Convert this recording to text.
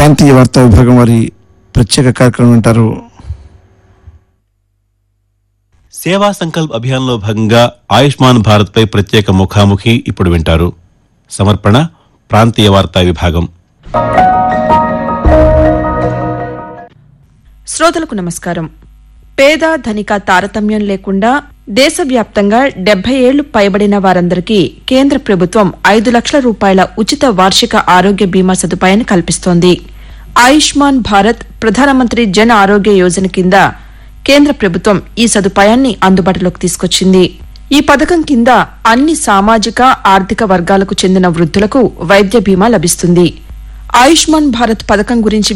ప్రాంతీయ వార్తా విభాగం వారి ప్రత్యేక కార్యక్రమం వింటారు సేవా సంకల్ప్ అభియాన్లో భాగంగా ఆయుష్మాన్ భారత్ పై ప్రత్యేక ముఖాముఖి ఇప్పుడు వింటారు సమర్పణ ప్రాంతీయ వార్తా విభాగం శ్రోతలకు నమస్కారం పేద ధనిక తారతమ్యం లేకుండా దేశవ్యాప్తంగా డెబ్బై ఏళ్లు పైబడిన వారందరికీ కేంద్ర ప్రభుత్వం ఐదు లక్షల రూపాయల ఉచిత వార్షిక ఆరోగ్య బీమా సదుపాయాన్ని కల్పిస్తోంది ఆయుష్మాన్ భారత్ ప్రధానమంత్రి జన్ ఆరోగ్య యోజన కింద కేంద్ర ప్రభుత్వం ఈ సదుపాయాన్ని అందుబాటులోకి తీసుకొచ్చింది ఈ పథకం కింద అన్ని సామాజిక ఆర్థిక వర్గాలకు చెందిన వృద్ధులకు వైద్య బీమా లభిస్తుంది ఆయుష్మాన్ భారత్ పథకం గురించి